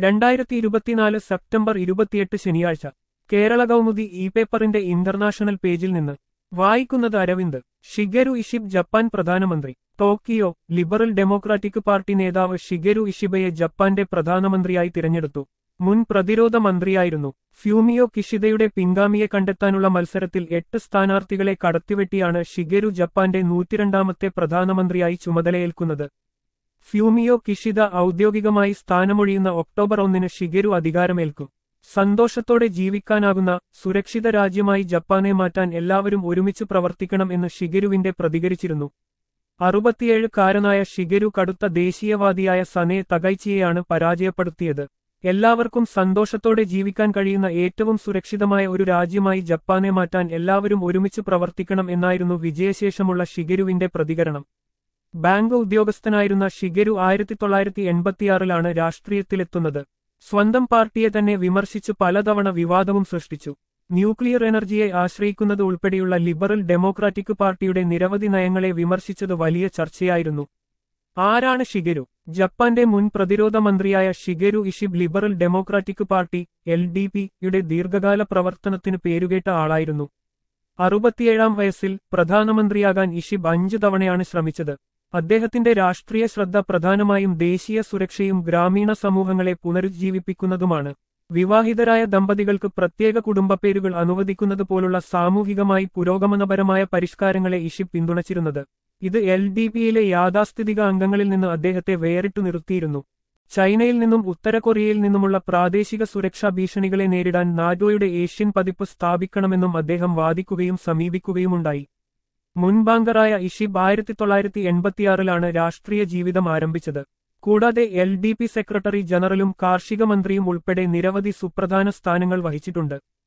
രണ്ടായിരത്തി ഇരുപത്തിനാല് സെപ്റ്റംബർ ഇരുപത്തിയെട്ട് ശനിയാഴ്ച കേരള കൗമുദി ഇ പേപ്പറിന്റെ ഇന്റർനാഷണൽ പേജിൽ നിന്ന് വായിക്കുന്നത് അരവിന്ദ് ഷിഗരു ഇഷിബ് ജപ്പാൻ പ്രധാനമന്ത്രി ടോക്കിയോ ലിബറൽ ഡെമോക്രാറ്റിക് പാർട്ടി നേതാവ് ഷിഗരു ഇഷിബയെ ജപ്പാന്റെ പ്രധാനമന്ത്രിയായി തിരഞ്ഞെടുത്തു മുൻ പ്രതിരോധ മന്ത്രിയായിരുന്നു ഫ്യൂമിയോ കിഷിദയുടെ പിൻഗാമിയെ കണ്ടെത്താനുള്ള മത്സരത്തിൽ എട്ട് സ്ഥാനാർത്ഥികളെ കടത്തിവെട്ടിയാണ് ഷിഗരു ജപ്പാന്റെ നൂറ്റിരണ്ടാമത്തെ പ്രധാനമന്ത്രിയായി ചുമതലയേൽക്കുന്നത് ഫ്യൂമിയോ കിഷിദ ഔദ്യോഗികമായി സ്ഥാനമൊഴിയുന്ന ഒക്ടോബർ ഒന്നിന് ഷിഗരു അധികാരമേൽക്കും സന്തോഷത്തോടെ ജീവിക്കാനാകുന്ന സുരക്ഷിത രാജ്യമായി ജപ്പാനെ മാറ്റാൻ എല്ലാവരും ഒരുമിച്ച് പ്രവർത്തിക്കണം എന്ന് ഷിഗരുവിന്റെ പ്രതികരിച്ചിരുന്നു അറുപത്തിയേഴ് കാരനായ ഷിഗരു കടുത്ത ദേശീയവാദിയായ സനെ തകൈച്ചിയെയാണ് പരാജയപ്പെടുത്തിയത് എല്ലാവർക്കും സന്തോഷത്തോടെ ജീവിക്കാൻ കഴിയുന്ന ഏറ്റവും സുരക്ഷിതമായ ഒരു രാജ്യമായി ജപ്പാനെ മാറ്റാൻ എല്ലാവരും ഒരുമിച്ച് പ്രവർത്തിക്കണം എന്നായിരുന്നു വിജയശേഷമുള്ള ഷിഗരുവിന്റെ പ്രതികരണം ബാങ്ക് ഉദ്യോഗസ്ഥനായിരുന്ന ഷിഗരു ആയിരത്തി തൊള്ളായിരത്തി എൺപത്തിയാറിലാണ് രാഷ്ട്രീയത്തിലെത്തുന്നത് സ്വന്തം പാർട്ടിയെ തന്നെ വിമർശിച്ച് പലതവണ വിവാദവും സൃഷ്ടിച്ചു ന്യൂക്ലിയർ എനർജിയെ ആശ്രയിക്കുന്നത് ഉൾപ്പെടെയുള്ള ലിബറൽ ഡെമോക്രാറ്റിക് പാർട്ടിയുടെ നിരവധി നയങ്ങളെ വിമർശിച്ചത് വലിയ ചർച്ചയായിരുന്നു ആരാണ് ഷിഗരു ജപ്പാന്റെ മുൻ പ്രതിരോധ മന്ത്രിയായ Shigeru Ishiba liberal democratic party L D പിയുടെ ദീർഘകാല പ്രവർത്തനത്തിന് പേരുകേട്ട ആളായിരുന്നു അറുപത്തിയേഴാം വയസ്സിൽ പ്രധാനമന്ത്രിയാകാൻ ഇഷിബ് അഞ്ചു തവണയാണ് ശ്രമിച്ചത് അദ്ദേഹത്തിന്റെ രാഷ്ട്രീയ ശ്രദ്ധ പ്രധാനമായും ദേശീയ സുരക്ഷയും ഗ്രാമീണ സമൂഹങ്ങളെ പുനരുജ്ജീവിപ്പിക്കുന്നതുമാണ് വിവാഹിതരായ ദമ്പതികൾക്ക് പ്രത്യേക കുടുംബപ്പേരുകൾ അനുവദിക്കുന്നത് പോലുള്ള സാമൂഹികമായി പുരോഗമനപരമായ പരിഷ്കാരങ്ങളെ ഇഷിബ് പിന്തുണച്ചിരുന്നത് ഇത് എൽ ഡി പിയിലെ യാഥാസ്ഥിതിക അംഗങ്ങളിൽ നിന്ന് അദ്ദേഹത്തെ വേറിട്ടു നിർത്തിയിരുന്നു ചൈനയിൽ നിന്നും ഉത്തര കൊറിയയിൽ നിന്നുമുള്ള പ്രാദേശിക സുരക്ഷാ ഭീഷണികളെ നേരിടാൻ നാറ്റോയുടെ ഏഷ്യൻ പതിപ്പ് സ്ഥാപിക്കണമെന്നും അദ്ദേഹം വാദിക്കുകയും സമീപിക്കുകയുമുണ്ടായി മുൻ ബാങ്കറായ ഇഷിബ് ആയിരത്തി തൊള്ളായിരത്തി എൺപത്തിയാറിലാണ് രാഷ്ട്രീയ ജീവിതം ആരംഭിച്ചത് കൂടാതെ എൽ ഡി പി സെക്രട്ടറി ജനറലും കാർഷിക മന്ത്രിയും ഉൾപ്പെടെ നിരവധി സുപ്രധാന സ്ഥാനങ്ങൾ വഹിച്ചിട്ടുണ്ട്